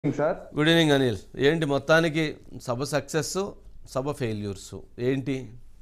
Sir good evening Anil ఏంటి మొత్తానికి సభ సక్సెస్ సభ ఫెయిల్యూర్స్ ఏంటి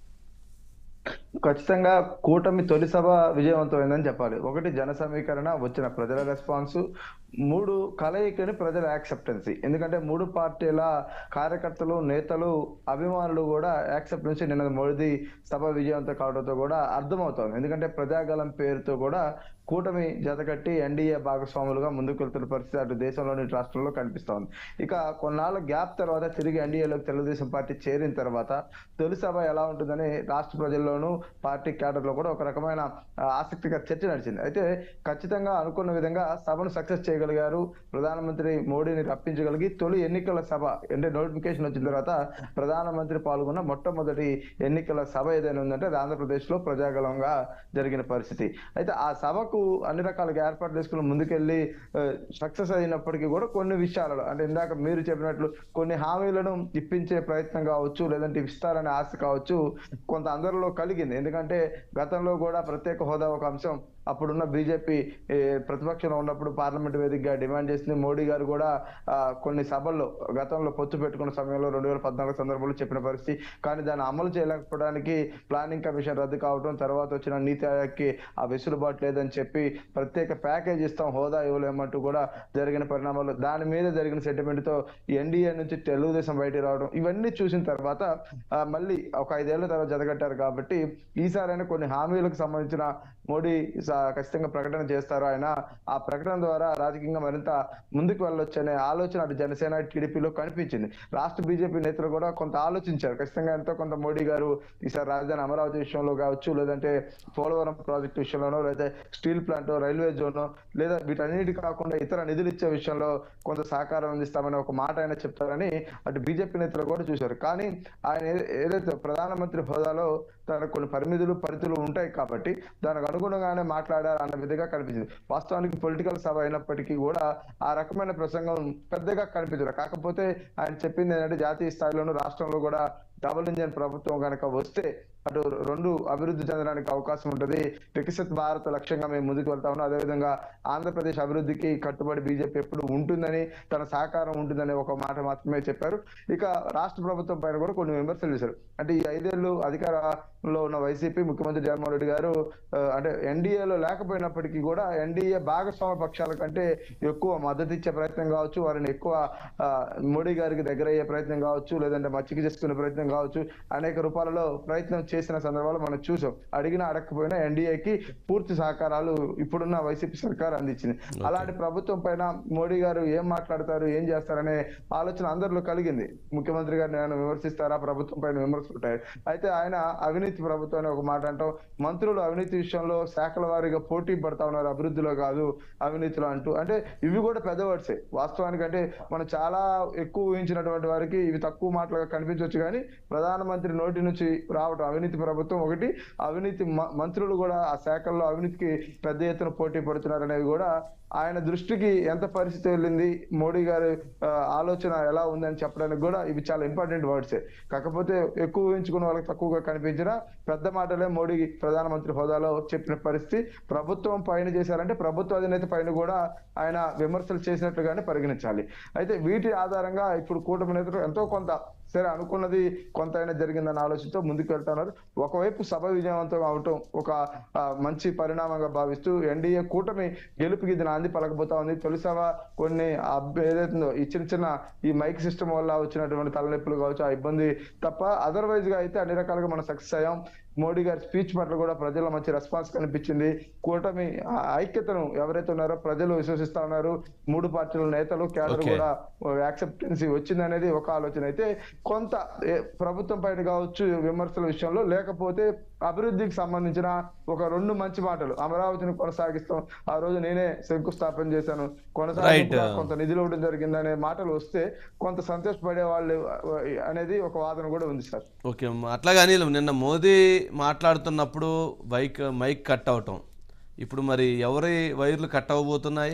ఖచ్చితంగా కూటమి తొలి సభ విజయవంతమైందని చెప్పాలి ఒకటి జన సమీకరణ వచ్చిన ప్రజల రెస్పాన్స్ మూడు కలయికని ప్రజల యాక్సెప్టెన్సీ ఎందుకంటే మూడు పార్టీల కార్యకర్తలు నేతలు అభిమానులు కూడా యాక్సెప్టెన్సీ నిన్న మోదీ సభ విజయవంతం కావడంతో కూడా అర్థమవుతోంది ఎందుకంటే ప్రజాగలం పేరుతో కూడా కూటమి జతకట్టి ఎన్డీఏ భాగస్వాములుగా ముందుకు వెళ్తున్న పరిస్థితి అటు దేశంలోని ఇటు రాష్ట్రంలో కనిపిస్తోంది ఇక కొన్నాళ్ళ గ్యాప్ తర్వాత తిరిగి ఎన్డీఏలోకి తెలుగుదేశం పార్టీ చేరిన తర్వాత తొలి సభ ఎలా ఉంటుందని రాష్ట్ర ప్రజల్లోనూ పార్టీ క్యాడర్లో కూడా ఒక రకమైన ఆ, ఆసక్తికర చర్చ నడిచింది అయితే ఖచ్చితంగా అనుకున్న విధంగా సభను సక్సెస్ చేయగలిగారు ప్రధానమంత్రి మోడీని రప్పించగలిగి తొలి ఎన్నికల సభ అంటే నోటిఫికేషన్ వచ్చిన తర్వాత ప్రధానమంత్రి పాల్గొన్న మొట్టమొదటి ఎన్నికల సభ ఏదైనా ఉందంటే అది ఆంధ్రప్రదేశ్ లో ప్రజాగలంగా జరిగిన పరిస్థితి అయితే ఆ సభకు అన్ని రకాలుగా ఏర్పాటు చేసుకుని ముందుకెళ్లి సక్సెస్ అయినప్పటికీ కూడా కొన్ని విషయాలలో అంటే ఇందాక మీరు చెప్పినట్లు కొన్ని హామీలను ఇప్పించే ప్రయత్నం కావచ్చు లేదంటే ఇస్తారనే ఆశ కావచ్చు కొంత అందరిలో కలిగింది ఎందుకంటే గతంలో కూడా ప్రత్యేక హోదా ఒక అంశం అప్పుడున్న బీజేపీ ప్రతిపక్షంలో ఉన్నప్పుడు పార్లమెంట్ వేదికగా డిమాండ్ చేసింది మోడీ గారు కూడా ఆ, కొన్ని సభల్లో గతంలో పొత్తు పెట్టుకున్న సమయంలో రెండు వేల పద్నాలుగు సందర్భంలో చెప్పిన పరిస్థితి కానీ దాన్ని అమలు చేయలేకపోవడానికి ప్లానింగ్ కమిషన్ రద్దు కావడం తర్వాత వచ్చిన నీతి ఆయోగ్కి ఆ వెసులుబాటు లేదని చెప్పి ప్రత్యేక ప్యాకేజ్ ఇస్తాం హోదా ఇవ్వలేమంటూ కూడా జరిగిన పరిణామాలు దాని మీద జరిగిన సెంటిమెంట్ తో ఎన్డీఏ నుంచి తెలుగుదేశం బయటికి రావడం ఇవన్నీ చూసిన తర్వాత ఆ, మళ్ళీ ఒక ఐదేళ్ల తర్వాత జతగట్టారు కాబట్టి ఈసారైనా కొన్ని హామీలకు సంబంధించిన మోడీ స- ఖచ్చితంగా ప్రకటన చేస్తారు ఆయన ఆ ప్రకటన ద్వారా రాజకీయంగా మరింత ముందుకు వెళ్ళొచ్చు అనే ఆలోచన అటు జనసేన టీడీపీలో కనిపించింది రాష్ట్ర బీజేపీ నేతలు కూడా కొంత ఆలోచించారు ఖచ్చితంగా ఎంతో కొంత మోడీ గారు ఈసారి రాజధాని అమరావతి విషయంలో కావచ్చు లేదంటే పోలవరం ప్రాజెక్టు విషయంలోనో లేదా స్టీల్ ప్లాంట్ రైల్వే జోన్ లేదా వీటన్నిటి కాకుండా ఇతర నిధులు ఇచ్చే విషయంలో కొంత సహకారం అందిస్తామని ఒక మాట ఆయన చెప్తారని అటు బీజేపీ నేతలు కూడా చూశారు కానీ ఆయన ఏ- ఏదైతే ప్రధానమంత్రి హోదాలో తన కొన్ని పరిమితులు పరిధులు ఉంటాయి కాబట్టి దానికి అనుగుణంగానే మాట్లాడారు అన్న విధంగా కనిపించింది వాస్తవానికి పొలిటికల్ సభ అయినప్పటికీ కూడా ఆ రకమైన ప్రసంగం పెద్దగా కనిపించదు కాకపోతే ఆయన చెప్పింది ఏంటంటే జాతీయ స్థాయిలోనూ రాష్ట్రంలో కూడా డబుల్ ఇంజన్ ప్రభుత్వం కనుక వస్తే అటు రెండు అభివృద్ధి చెందడానికి అవకాశం ఉంటుంది వికసిత్ భారత్ లక్ష్యంగా మేము ముందుకు వెళ్తా ఉన్నాం అదేవిధంగా ఆంధ్రప్రదేశ్ అభివృద్ధికి కట్టుబడి బీజేపీ ఎప్పుడు ఉంటుందని తన సహకారం ఉంటుందని ఒక మాట మాత్రమే చెప్పారు ఇక రాష్ట్ర ప్రభుత్వం పైన కూడా కొన్ని విమర్శలు చేశారు అంటే ఈ ఐదేళ్లు అధికారంలో ఉన్న వైసీపీ ముఖ్యమంత్రి జగన్మోహన్ రెడ్డి గారు ఆ, అంటే ఎన్డీఏలో లేకపోయినప్పటికీ కూడా ఎన్డీఏ భాగస్వామ్య పక్షాల కంటే ఎక్కువ మద్దతు ఇచ్చే ప్రయత్నం కావచ్చు వారిని ఎక్కువ ఆ, మోడీ గారికి దగ్గర అయ్యే ప్రయత్నం కావచ్చు లేదంటే మచ్చిక చేసుకునే ప్రయత్నం కావచ్చు అనేక రూపాలలో ప్రయత్నం చేసిన సందర్భాలు మనం చూసాం అడిగినా అడగకపోయినా ఎన్డీఏకి పూర్తి సహకారాలు ఇప్పుడున్న వైసీపీ సర్కార్ అందించింది అలాంటి ప్రభుత్వం పైన మోడీ గారు ఏం మాట్లాడతారు ఏం చేస్తారనే ఆలోచన అందరిలో కలిగింది ముఖ్యమంత్రి గారిని ఆయన విమర్శిస్తారా ప్రభుత్వం పైన విమర్శలు ఉంటాయి అయితే ఆయన అవినీతి ప్రభుత్వం అని ఒక మాట అంటాం మంత్రులు అవినీతి విషయంలో శాఖల వారీగా పోటీ పడతా ఉన్నారు అభివృద్ధిలో కాదు అవినీతిలో అంటూ అంటే ఇవి కూడా పెద్ద వర్డ్సే వాస్తవానికి అంటే మనం చాలా ఎక్కువ ఊహించినటువంటి వారికి ఇవి తక్కువ మాటలుగా కనిపించవచ్చు కానీ ప్రధానమంత్రి నోటి నుంచి రావటం అవినీతి ప్రభుత్వం ఒకటి అవినీతి మ- మంత్రులు కూడా ఆ శాఖల్లో అవినీతికి పెద్ద ఎత్తున పోటీ పడుతున్నారు అనేవి కూడా ఆయన దృష్టికి ఎంత పరిస్థితి వెళ్ళింది మోడీ గారి ఆ, ఆలోచన ఎలా ఉందని చెప్పడానికి కూడా ఇవి చాలా ఇంపార్టెంట్ వర్డ్సే కాకపోతే ఎక్కువ ఊహించుకున్న వాళ్ళకి తక్కువగా కనిపించిన పెద్ద మాటలే మోడీ ప్రధానమంత్రి హోదాలో చెప్పిన పరిస్థితి ప్రభుత్వం పైన చేశారంటే ప్రభుత్వ అధినేత పైన కూడా ఆయన విమర్శలు చేసినట్లుగానే పరిగణించాలి అయితే వీటి ఆధారంగా ఇప్పుడు కూటమి నేతలు ఎంతో కొంత సరే అనుకున్నది కొంత అయినా జరిగిందన్న ఆలోచనతో ముందుకు వెళ్తున్నారు ఒకవైపు సభ విజయవంతం అవటం ఒక ఆ, మంచి పరిణామంగా భావిస్తూ ఎన్డీఏ కూటమి గెలుపుకి ఇది నాంది పలకబోతా ఉంది తొలి సభ కొన్ని అబ్- ఏదైతుందో ఈ చిన్న చిన్న ఈ మైక్ సిస్టమ్ వల్ల వచ్చినటువంటి తలనొప్పులు కావచ్చు ఆ ఇబ్బంది తప్ప అదర్వైజ్ గా అయితే అన్ని రకాలుగా మనం సక్సెస్ అయ్యాం మోడీ గారి స్పీచ్ పట్ల కూడా ప్రజల్లో మంచి రెస్పాన్స్ కనిపించింది కూటమి ఆ ఐక్యతను ఎవరైతే ఉన్నారో ప్రజలు విశ్వసిస్తా ఉన్నారు మూడు పార్టీల నేతలు క్యాడర్ Okay. కూడా యాక్సెప్టెన్సీ వచ్చింది అనేది ఒక ఆలోచన అయితే కొంత ఏ, ప్రభుత్వం పైన కావచ్చు విమర్శల విషయంలో లేకపోతే అభివృద్ధికి సంబంధించిన ఒక రెండు మంచి మాటలు అమరావతిని కొనసాగిస్తాం ఆ రోజు నేనే శంకుస్థాపన చేశాను కొనసాగింపు Right. కొంత నిధులు ఇవ్వడం జరిగిందనే మాటలు వస్తే కొంత సంతోషపడే వాళ్ళు ఆ, అనేది ఒక వాదన కూడా ఉంది సార్ ఓకే అట్లాగే అనిల్ నిన్న మోదీ మాట్లాడుతున్నప్పుడు బైక్ మైక్ కట్ అవటం ఇప్పుడు మరి ఎవరి వైర్లు కట్ అవ్వబోతున్నాయి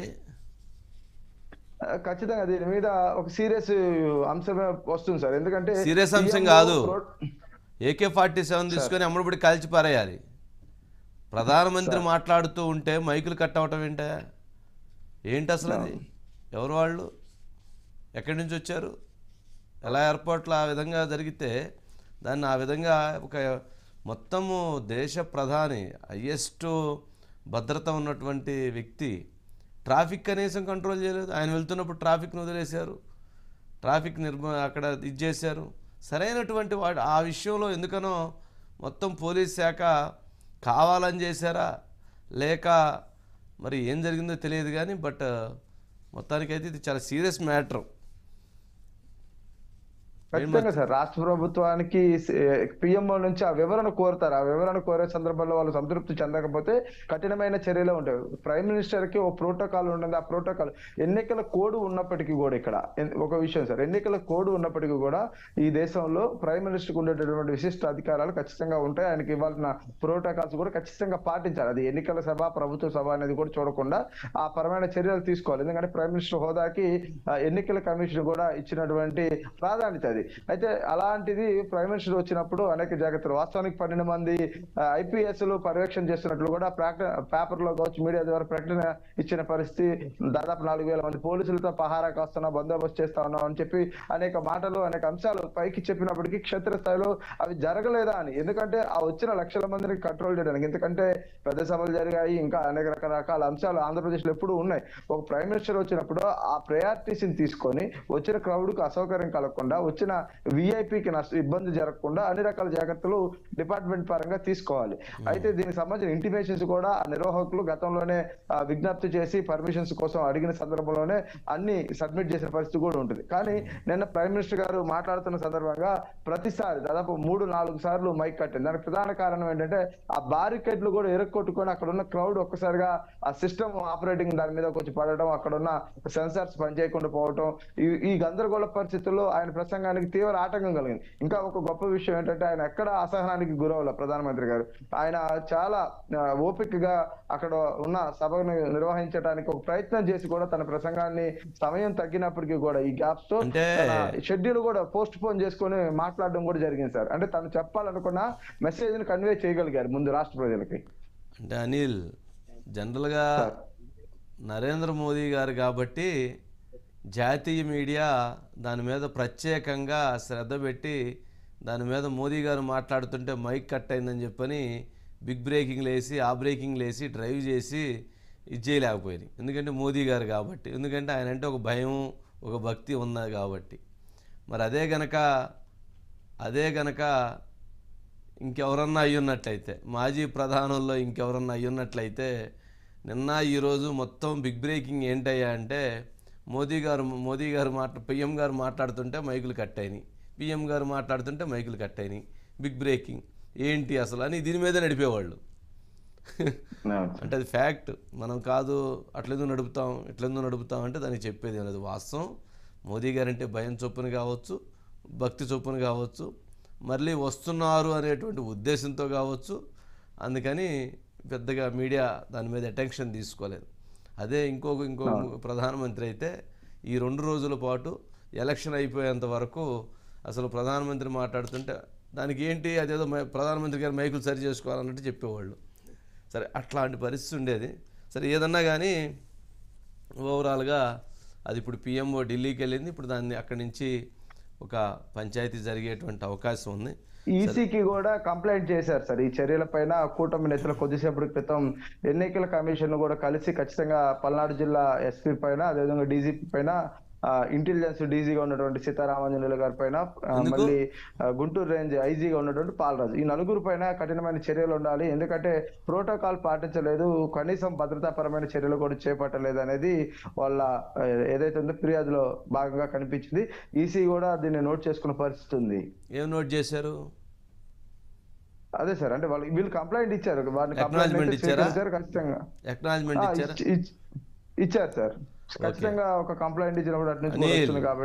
ఆ, ఖచ్చితంగా దీని మీద ఒక సీరియస్ అంశమే వస్తుంది సార్ ఎందుకంటే సీరియస్ అంశం సీఎం కాదు రోడ్- ఏకే ఫార్టీ సెవెన్ తీసుకొని అమ్మడిపడి కాల్చి పారేయాలి ప్రధానమంత్రి మాట్లాడుతూ ఉంటే మైకులు కట్ అవటం ఏంటే ఏంటి అసలు అది ఎవరు వాళ్ళు ఎక్కడి నుంచి వచ్చారు ఎలా ఏర్పాట్లు ఆ విధంగా జరిగితే దాన్ని ఆ విధంగా ఒక మొత్తము దేశ ప్రధాని హయ్యెస్ట్ భద్రత ఉన్నటువంటి వ్యక్తి ట్రాఫిక్ కనీసం కంట్రోల్ చేయలేదు ఆయన వెళ్తున్నప్పుడు ట్రాఫిక్ను వదిలేశారు ట్రాఫిక్ నిర్మ అక్కడ ఇది చేశారు సరైనటువంటి వాడు ఆ విషయంలో ఎందుకనో మొత్తం పోలీస్ శాఖ కావాలని చేశారా లేక మరి ఏం జరిగిందో తెలియదు కానీ బట్ మొత్తానికైతే ఇది చాలా సీరియస్ మ్యాటర్ ఖచ్చితంగా సార్ రాష్ట్ర ప్రభుత్వానికి పిఎంఓ నుంచి ఆ వివరణ కోరుతారు ఆ వివరణ కోరే సందర్భంలో వాళ్ళు సంతృప్తి చెందకపోతే కఠినమైన చర్యలు ఉంటాయి ప్రైమ్ మినిస్టర్ కి ఓ ప్రోటోకాల్ ఉంటుంది ఆ ప్రోటోకాల్ ఎన్నికల కోడ్ ఉన్నప్పటికీ కూడా ఇక్కడ ఎన్- ఒక విషయం సార్ ఎన్నికల కోడ్ ఉన్నప్పటికీ కూడా ఈ దేశంలో ప్రైమ్ మినిస్టర్ కు ఉండేటటువంటి విశిష్ట అధికారాలు ఖచ్చితంగా ఉంటాయి ఆయనకి ఇవ్వాల్సిన ప్రోటోకాల్స్ కూడా ఖచ్చితంగా పాటించాలి అది ఎన్నికల సభ ప్రభుత్వ సభ అనేది కూడా చూడకుండా ఆ పరమైన చర్యలు తీసుకోవాలి ఎందుకంటే ప్రైమ్ మినిస్టర్ హోదాకి ఆ, ఎన్నికల కమిషన్ కూడా ఇచ్చినటువంటి ప్రాధాన్యత అది అయితే అలాంటిది ప్రైమ్ మినిస్టర్ వచ్చినప్పుడు అనేక జాగ్రత్తలు వాస్తవానికి పన్నెండు మంది ఐపీఎస్ లు పర్యవేక్షణ చేస్తున్నట్లు కూడా ప్రకటన పేపర్ లో కావచ్చు మీడియా ద్వారా ప్రకటన ఇచ్చిన పరిస్థితి దాదాపు నాలుగు వేల మంది పోలీసులతో పహారా కాస్తున్నా బందోబస్తు చేస్తా ఉన్నాం అని చెప్పి అనేక మాటలు అనేక అంశాలు పైకి చెప్పినప్పటికీ క్షేత్రస్థాయిలో అవి జరగలేదా అని ఎందుకంటే ఆ వచ్చిన లక్షల మందిని కంట్రోల్ చేయడానికి ఎందుకంటే పెద్ద సభలు జరిగాయి ఇంకా అనేక రకరకాల అంశాలు ఆంధ్రప్రదేశ్ లో ఎప్పుడు ఉన్నాయి ఒక ప్రైమ్ మినిస్టర్ వచ్చినప్పుడు ఆ ప్రయారిటీస్ ని తీసుకొని వచ్చిన క్రౌడ్ కు అసౌకర్యం కలగకుండా వచ్చిన విఐపికి నష్ట ఇబ్బంది జరగకుండా అన్ని రకాల జాగ్రత్తలు డిపార్ట్మెంట్ పరంగా తీసుకోవాలి అయితే దీనికి సంబంధించిన ఇంటిమేషన్స్ కూడా ఆ నిర్వాహకులు గతంలోనే ఆ, విజ్ఞప్తి చేసి పర్మిషన్స్ కోసం అడిగిన సందర్భంలోనే అన్ని సబ్మిట్ చేసిన పరిస్థితి కూడా ఉంటుంది కానీ నిన్న ప్రైమ్ మినిస్టర్ గారు మాట్లాడుతున్న సందర్భంగా ప్రతిసారి దాదాపు మూడు నాలుగు సార్లు మైక్ కట్టింది దానికి ప్రధాన కారణం ఏంటంటే ఆ బారికేడ్లు కూడా ఎరక్కొట్టుకొని అక్కడ ఉన్న క్రౌడ్ ఒక్కసారిగా ఆ సిస్టమ్ ఆపరేటింగ్ దాని మీద కొంచెం పడడం అక్కడ ఉన్న సెన్సార్స్ పనిచేయకుండా పోవటం ఈ ఈ గందరగోళ పరిస్థితుల్లో ఆయన ప్రసంగానికి తీవ్ర ఆటంకం కలిగింది ఇంకా ఒక గొప్ప విషయం ఏంటంటే ఆయన ఎక్కడ అసహనానికి గురవల ప్రధానమంత్రి గారు ఆయన చాలా ఆ, ఓపికగా అక్కడ ఉన్న సభను నిర్వహించడానికి ఒక ప్రయత్నం చేసి కూడా తన ప్రసంగాన్ని సమయం తగ్గినప్పటికీ కూడా ఈ గ్యాప్స్ తో అంటే- షెడ్యూల్ కూడా పోస్ట్ పోన్ చేసుకొని మాట్లాడడం కూడా జరిగింది సార్ అంటే తను చెప్పాలనుకున్న మెసేజ్ ని కన్వే చేయగలిగారు ముందు రాష్ట్ర ప్రజలకి అంటే అనిల్ జనరల్గా నరేంద్ర మోదీ గారు కాబట్టి జాతీయ మీడియా దాని మీద ప్రత్యేకంగా శ్రద్ధ పెట్టి దాని మీద మోదీ గారు మాట్లాడుతుంటే మైక్ కట్ అయిందని చెప్పని బిగ్ బ్రేకింగ్లు వేసి ఆ బ్రేకింగ్లు వేసి డ్రైవ్ చేసి ఇది చేయలేకపోయింది ఎందుకంటే మోదీ గారు కాబట్టి ఎందుకంటే ఆయన అంటే ఒక భయం ఒక భక్తి ఉన్నది కాబట్టి మరి అదే గనక అదే గనక ఇంకెవరన్నా అయ్యున్నట్లయితే మాజీ ప్రధానుల్లో ఇంకెవరన్నా అయ్యున్నట్లయితే నిన్న ఈరోజు మొత్తం బిగ్ బ్రేకింగ్ ఏంటయ్యా అంటే మోదీ గారు మోదీ గారు మాట పిఎం గారు మాట్లాడుతుంటే మైకులు కట్ అయినాయి పిఎం గారు మాట్లాడుతుంటే మైకులు కట్ అయినాయి బిగ్ బ్రేకింగ్ ఏంటి అసలు అని దీని మీద నడిపేవాళ్ళు అంటే అది ఫ్యాక్ట్ మనం కాదు అట్లెందుకు నడుపుతాం ఇట్లెందుకు నడుపుతాం అంటే దానికి చెప్పేది అనేది వాస్తవం మోదీ గారంటే భయం చొప్పున కావచ్చు భక్తి చొప్పున కావచ్చు మళ్ళీ వస్తున్నారు అనేటువంటి ఉద్దేశంతో కావచ్చు అందుకని పెద్దగా మీడియా దాని మీద అటెన్షన్ తీసుకోలేదు అదే ఇంకొక ఇంకో ప్రధానమంత్రి అయితే ఈ రెండు రోజుల పాటు ఎలక్షన్ అయిపోయేంత వరకు అసలు ప్రధానమంత్రి మాట్లాడుతుంటే దానికి ఏంటి అదేదో మై- ప్రధానమంత్రి గారు మైకులు సరి చేసుకోవాలన్నట్టు చెప్పేవాళ్ళు సరే అట్లాంటి పరిస్థితి ఉండేది సరే ఏదన్నా కానీ ఓవరాల్గా అది ఇప్పుడు పిఎంఓ ఢిల్లీకి వెళ్ళింది ఇప్పుడు దాన్ని అక్కడి నుంచి ఒక పంచాయతీ జరిగేటువంటి అవకాశం ఉంది ఈసీకి కూడా కంప్లైంట్ చేశారు సార్ ఈ చర్యల పైన కూటమి నేతలు కొద్దిసేపటి క్రితం ఎన్నికల కమిషన్ కూడా కలిసి ఖచ్చితంగా పల్నాడు జిల్లా ఎస్పీ పైన అదేవిధంగా డీజీపీ పైన ఇంటెలిజెన్స్ డీజీగా ఉన్నటువంటి సీతారామాంజనేయులు గారి పైన ఆ, ఎందుకు? మళ్ళీ ఆ, గుంటూరు రేంజ్ ఐజీగా ఉన్నటువంటి పాలరాజు ఈ నలుగురు పైన కఠినమైన చర్యలు ఉండాలి ఎందుకంటే ప్రోటోకాల్ పాటించలేదు కనీసం భద్రతాపరమైన చర్యలు కూడా చేపట్టలేదు అనేది వాళ్ళ ఆ, ఏదైతే ఉందో ఫిర్యాదులో భాగంగా కనిపించింది ఈసీ కూడా దీన్ని నోట్ చేసుకున్న పరిస్థితి ఉంది ఏం నోట్ చేశారు అదే సార్ అంటే వాళ్ళు వీళ్ళు కంప్లైంట్ ఇచ్చారు వారిని Acknowledgement కంప్లైంట్ అయితే ఇచ్చారా? స్వీకరించారు ఖచ్చితంగా ఎక్నాలజ్మెంట్ ఆ, ఇచ్చారా ఇచ్- ఇచ్- ఇచ్చారు సార్ ఖచ్చితంగా ఒక కంప్లైంట్ ఇచ్చినప్పుడు అటు నుంచి కూడా అనిల్. వస్తుంది కాబట్టి